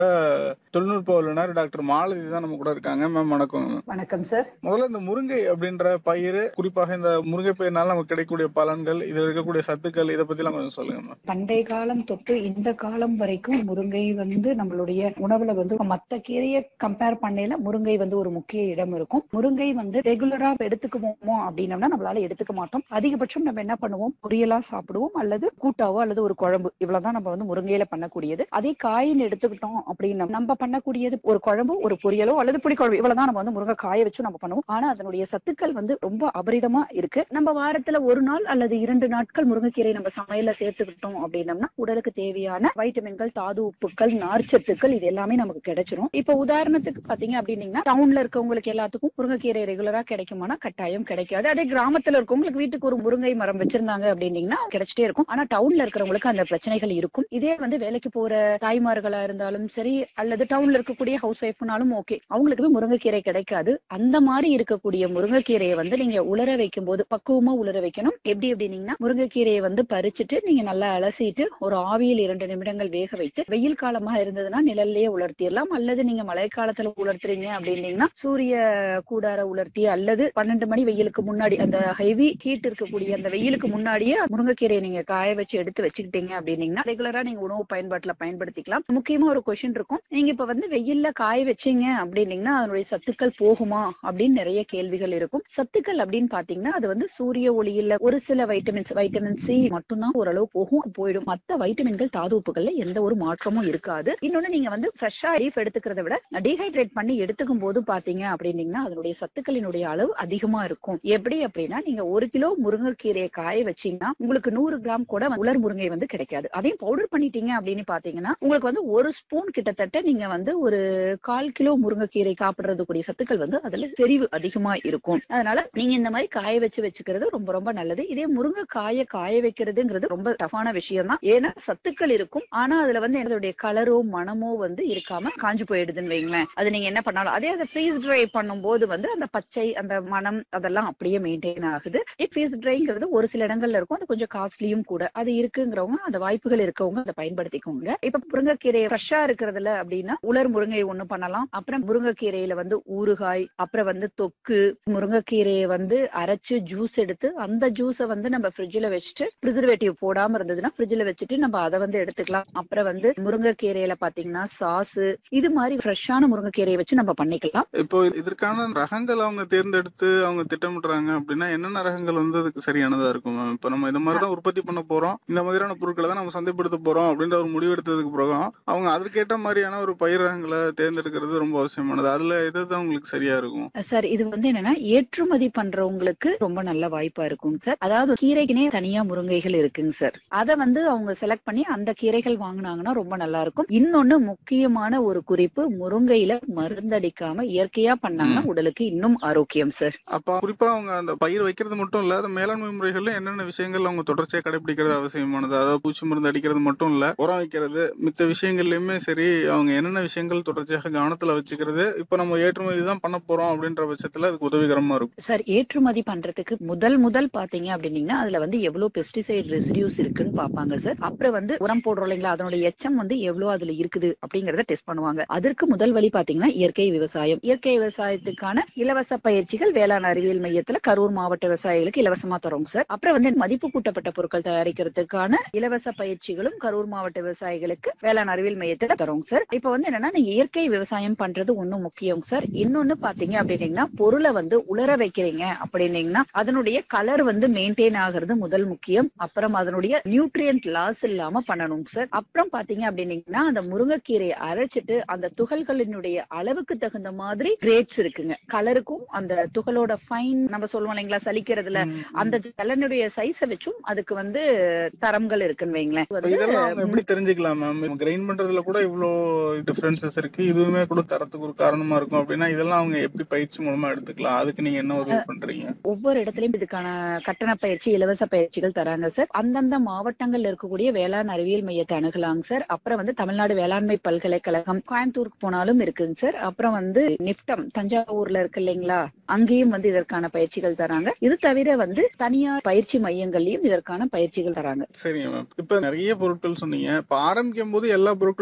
தொழில்நுட்ப வல்லுநர் டாக்டர் மாலதி தான் நம்ம கூட இருக்காங்க மேம் வணக்கம் மேம் வணக்கம் சார் முதல்ல இந்த முருங்கை அப்படின்ற பயிர் குறிப்பாக இந்த முருங்கை பயிர்னால நமக்கு கிடைக்கக்கூடிய பலன்கள் இதுல இருக்கக்கூடிய சத்துக்கள் இதை பத்தி எல்லாம் கொஞ்சம் சொல்லுங்க மேம் பண்டைய காலம் தொட்டு இந்த காலம் வரைக்கும் முருங்கை வந்து நம்மளுடைய உணவுல வந்து மத்த கீரையை கம்பேர் பண்ணையில முருங்கை வந்து ஒரு முக்கிய இடம் இருக்கும் முருங்கை வந்து ரெகுலரா எடுத்துக்குவோமோ அப்படின்னம்னா நம்மளால எடுத்துக்க மாட்டோம் அதிகபட்சம் நம்ம என்ன பண்ணுவோம் பொரியலா சாப்பிடுவோம் அல்லது கூட்டாவோ அல்லது ஒரு குழம்பு இவ்வளவுதான் நம்ம வந்து முருங்கையில பண்ணக்கூடியது அதே காயின்னு எடுத்துக்கிட்டோம் அப்படின்னா நம்ம பண்ணக்கூடியது ஒரு குழம்பு ஒரு பொரியலோ அல்லது புளிக்குழம்பு இவ்வளவுதான் நம்ம வந்து முருங்கை காய வச்சு நம்ம பண்ணுவோம் ஆனா அதனுடைய சத்துக்கள் வந்து ரொம்ப அபரிதமா இருக்கு நம்ம வாரத்துல ஒரு நாள் அல்லது இரண்டு நாட்கள் முருங்கைக்கீரை நம்ம சமையல சேர்த்துக்கிட்டோம் அப்படின்னம்னா உடலுக்கு தேவையான வைட்டமின்கள் தாது உப்புக்கள் நார்ச்சத்துக்கள் இது எல்லாமே நமக்கு கிடைச்சிரும் இப்ப உதாரணத்துக்கு பாத்தீங்க அப்படின்னீங்கன்னா டவுன்ல இருக்கவங்களுக்கு எல்லாத்துக்கும் முருங்கைக்கீரை ரெகுலரா கிடைக்குமானா கட்டாயம் கிடைக்காது அதே கிராமத்துல இருக்கவங்களுக்கு வீட்டுக்கு ஒரு முருங்கை மரம் வச்சிருந்தாங்க அப்படின்னீங்கன்னா கிடைச்சிட்டே இருக்கும் ஆனா டவுன்ல இருக்கிறவங்களுக்கு அந்த பிரச்சனைகள் இருக்கும் இதே வந்து வேலைக்கு போற தாய்மார்களா இருந்தாலும் சரி அல்லது டவுன்ல இருக்கக்கூடிய ஹவுஸ் ஒய்ஃப்னாலும் ஓகே அவங்களுக்குமே முருங்கைக்கீரை கிடைக்காது அந்த மாதிரி இருக்கக்கூடிய முருங்கைக்கீரையை வந்து நீங்க உலர வைக்கும் போது பக்குவமா உலர வைக்கணும் எப்படி எப்படின்னீங்கன்னா முருங்கைக்கீரையை வந்து பறிச்சுட்டு நீங்க நல்லா அலசிட்டு ஒரு ஆவியில் இரண்டு நிமிடங்கள் வேக வைத்து வெயில் காலமா இருந்ததுன்னா நிழல்லையே உலர்த்திடலாம் அல்லது நீங்க மழை காலத்துல உலர்த்துறீங்க அப்படின்னீங்கன்னா சூரிய கூடார உலர்த்தி அல்லது பன்னெண்டு மணி வெயிலுக்கு முன்னாடி அந்த ஹெவி ஹீட் இருக்கக்கூடிய அந்த வெயிலுக்கு முன்னாடியே முருங்கைக்கீரையை நீங்க காய வச்சு எடுத்து வச்சுக்கிட்டீங்க அப்படின்னீங்கன்னா ரெகுலரா நீங்க உணவு பயன்பாட்டுல பயன்படுத்திக்கலாம் முக்கியமா ஒரு கொஸ்டின் இருக்கும் நீங்க இப்ப வந்து வெயில்ல காய வச்சீங்க அப்படின்னீங்கன்னா அதனுடைய சத்துக்கள் போகுமா அப்படின்னு நிறைய கேள்விகள் இருக்கும் சத்துக்கள் அப்படின்னு பாத்தீங்கன்னா அது வந்து சூரிய ஒளியில ஒரு சில வைட்டமின்ஸ் வைட்டமின் சி மட்டும்தான் ஓரளவு போகும் போயிடும் மத்த வைட்டமின்கள் தாது உப்புகள்ல எந்த ஒரு மாற்றமும் இருக்காது இன்னொன்னு நீங்க வந்து ஃப்ரெஷ்ஷா லீஃப் எடுத்துக்கிறத விட டீஹைட்ரேட் பண்ணி எடுத்துக்கும் போது பாத்தீங்க அப்படின்னீங்கன்னா அதனுடைய சத்துக்களினுடைய அளவு அதிகமா இருக்கும் எப்படி அப்படின்னா நீங்க ஒரு கிலோ முருங்கைக்கீரையை காய வச்சீங்கன்னா உங்களுக்கு நூறு கிராம் கூட உலர் முருங்கை வந்து கிடைக்காது அதையும் பவுடர் பண்ணிட்டீங்க அப்படின்னு பாத்தீங்கன்னா உங்களுக்கு வந்து ஒரு ஸ்பூன் கிட்டத்தட்ட நீங்க வந்து ஒரு கால் கிலோ முருங்கைக்கீரை சாப்பிடுறதுக்குரிய சத்துக்கள் வந்து அதுல செறிவு அதிகமா இருக்கும் அதனால நீங்க இந்த மாதிரி காய வச்சு வச்சுக்கிறது ரொம்ப ரொம்ப நல்லது இதே முருங்கை காய காய வைக்கிறதுங்கிறது ரொம்ப டஃபான விஷயம் தான் ஏன்னா சத்துக்கள் இருக்கும் ஆனா அதுல வந்து அதோடைய கலரோ மனமோ வந்து இருக்காம காஞ்சு போயிடுதுன்னு வைங்களேன் அது நீங்க என்ன பண்ணாலும் அதே அதை ஃப்ரீஸ் ட்ரை பண்ணும்போது வந்து அந்த பச்சை அந்த மனம் அதெல்லாம் அப்படியே மெயின்டைன் ஆகுது ஃப்ரீஸ் ட்ரைங்கிறது ஒரு சில இடங்கள்ல இருக்கும் அது கொஞ்சம் காஸ்ட்லியும் கூட அது இருக்குங்கிறவங்க அந்த வாய்ப்புகள் இருக்கவங்க அதை பயன்படுத்திக்கோங்க இப்ப முருங்கைக்கீரை ஃப்ரெஷ்ஷா இருக்கிறதுல அப்படின்னா உலர் முருங்கை ஒண்ணு பண்ணலாம் அப்புறம் முருங்கைக்கீரையில வந்து ஊறுகாய் அப்புறம் வந்து தொக்கு முருங்கைக்கீரையை வந்து அரைச்சு ஜூஸ் எடுத்து அந்த ஜூஸை வந்து நம்ம ஃப்ரிட்ஜ்ல வச்சுட்டு ப்ரிசர்வேட்டிவ் போடாம இருந்ததுன்னா ஃப்ரிட்ஜ்ல வச்சுட்டு நம்ம அதை வந்து எடுத்துக்கலாம் அப்புறம் வந்து முருங்கைக்கீரையில பாத்தீங்கன்னா சாஸ் இது மாதிரி ஃப்ரெஷ்ஷான முருங்கைக்கீரையை வச்சு நம்ம பண்ணிக்கலாம் இப்போ இதற்கான ரகங்கள் அவங்க தேர்ந்தெடுத்து அவங்க திட்டமிடுறாங்க அப்படின்னா என்னென்ன ரகங்கள் வந்து அதுக்கு சரியானதா இருக்கும் மேம் இப்போ நம்ம இந்த மாதிரி தான் உற்பத்தி பண்ண போறோம் இந்த மாதிரியான பொருட்களை தான் நம்ம சந்தைப்படுத்த போறோம் அப்படின்ற ஒரு முடிவு எடுத்ததுக்கு பிறகு அவங்க அதற்கேற்ற மாதிரியான ஒரு பயிர் ரகங்களை தேர்ந்தெடுக்கிறது ரொம்ப அவசியமானது அதுல எது தான் உங்களுக்கு சரியா இருக்கும் சார் இது வந்து என்னன்னா ஏற்றுமதி பண்றவங்களுக்கு ரொம்ப நல்ல வாய்ப்பா இருக்குங்க சார் அதாவது கீரைக்குனே தனியா முருங்கைகள் இருக்குங்க சார் அதை வந்து அவங்க செலக்ட் பண்ணி அந்த கீரைகள் வாங்கினாங்கன்னா ரொம்ப நல்லா இருக்கும் இன்னொன்னு முக்கியமான ஒரு குறிப்பு முருங்கையில மருந்தடிக்காம இயற்கையா பண்ணாங்கன்னா உடலுக்கு இன்னும் ஆரோக்கியம் சார் அப்ப குறிப்பா அவங்க அந்த பயிர் வைக்கிறது மட்டும் இல்ல அந்த மேலாண்மை முறைகள்ல என்னென்ன விஷயங்கள் அவங்க தொடர்ச்சியா கடைபிடிக்கிறது அவசியமானது அதாவது பூச்சி மருந்து அடிக்கிறது மட்டும் இல்ல உரம் வைக்கிறது மித்த விஷயங்கள்லயுமே சரி அவங்க என்னென்ன விஷயங்கள் தொடர்ச்சியாக கவனத்துல வச்சுக்கிறது இப்ப நம்ம ஏற்றுமதி தான் பண்ண போறோம் அப்படின்ற பட்சத்துல அதுக்கு உதவிகரமா இருக்கும் சார் ஏற்றுமதி பண்றதுக்கு முதல் முதல் பாத்தீங்க அப்படின்னீங்கன்னா அதுல வந்து எவ்வளவு பெஸ்டிசைட் ரெசிடியூஸ் இருக்குன்னு பாப்பாங்க சார் அப்புறம் வந்து உரம் போடுறோம் இல்லைங்களா அதனுடைய எச்சம் வந்து எவ்வளவு அதுல இருக்குது அப்படிங்கறத டெஸ்ட் பண்ணுவாங்க அதற்கு முதல் வழி பாத்தீங்கன்னா இயற்கை விவசாயம் இயற்கை விவசாயத்துக்கான இலவச பயிற்சிகள் வேளாண் அறிவியல் மையத்துல கரூர் மாவட்ட விவசாயிகளுக்கு இலவசமா தரோங்க சார் அப்புறம் வந்து மதிப்பு கூட்டப்பட்ட பொருட்கள் தயாரிக்கிறதுக்கான இலவச பயிற்சிகளும் கரூர் மாவட்ட விவசாயிகளுக்கு வேளாண் அறிவியல் மையத்துல தரோங்க சார் இப்ப வந்து என்னன்னா நீங்க இயற்கை விவசாயம் பண்றது ஒண்ணும் முக்கியம் சார் இன்னொன்னு பாத்தீங்க அப்படின்னீங்கன்னா பொருளை வந்து உலர வைக்கிறீங்க அப்படின்னீங்கன்னா அதனுடைய கலர் வந்து மெயின்டைன் ஆகுறது முதல் முக்கியம் அப்புறம் அதனுடைய நியூட்ரியன்ட் லாஸ் இல்லாம பண்ணணும் சார் அப்புறம் பாத்தீங்க அப்படின்னீங்கன்னா அந்த முருங்கைக்கீரையை அரைச்சிட்டு அந்த துகள்களினுடைய அளவுக்கு தகுந்த மாதிரி கிரேட்ஸ் இருக்குங்க கலருக்கும் அந்த துகளோட ஃபைன் நம்ம சொல்லுவோம் இல்லைங்களா சலிக்கிறதுல அந்த ஜலனுடைய சைஸ வச்சும் அதுக்கு வந்து தரம்கள் இருக்குன்னு வைங்களேன் இப்ப இதெல்லாம் அவங்க எப்படி தெரிஞ்சுக்கலாம் மேம் கிரைண்ட் பண்றதுல கூட இவ்வளோ டிஃபரன்சஸ் இருக்கு இதுவுமே கூட தரத்துக்கு ஒரு காரணமா இருக்கும் அப்படின்னா இதெல்லாம் அவங்க எப்படி பயிற்சி மூலமா எடுத்துக்கலாம் அதுக்கு நீங்க என்ன உதவி பண்றீங்க ஒவ்வொரு இடத்துலயும் இதுக்கான கட்டண பயிற்சி இலவச பயிற்சிகள் தராங்க சார் அந்தந்த மாவட்டங்கள்ல இருக்கக்கூடிய வேளாண் அறிவியல் மையத்தை அணுகலாங்க சார் அப்புறம் வந்து தமிழ்நாடு வேளாண்மை பல்கலைக்கழகம் கோயம்புத்தூருக்கு போனாலும் இருக்குங்க சார் அப்புறம் வந்து நிப்டம் தஞ்சாவூர்ல இருக்கு இல்லைங்களா அங்கேயும் வந்து இதற்கான பயிற்சிகள் தராங்க இது தவிர வந்து தனியார் பயிற்சி மையங்கள்லயும் இதற்கான பயிற்சிகள் தராங்க சரிங்க மேம் இப்ப நிறைய பொருட்கள் சொன்னீங்க இப்ப ஆரம்பிக்கும் போது எல்லா பொருட்களையும் ஒரே நேரத்துல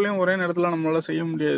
நேரத்துல நம்மளால செய்ய முடியாது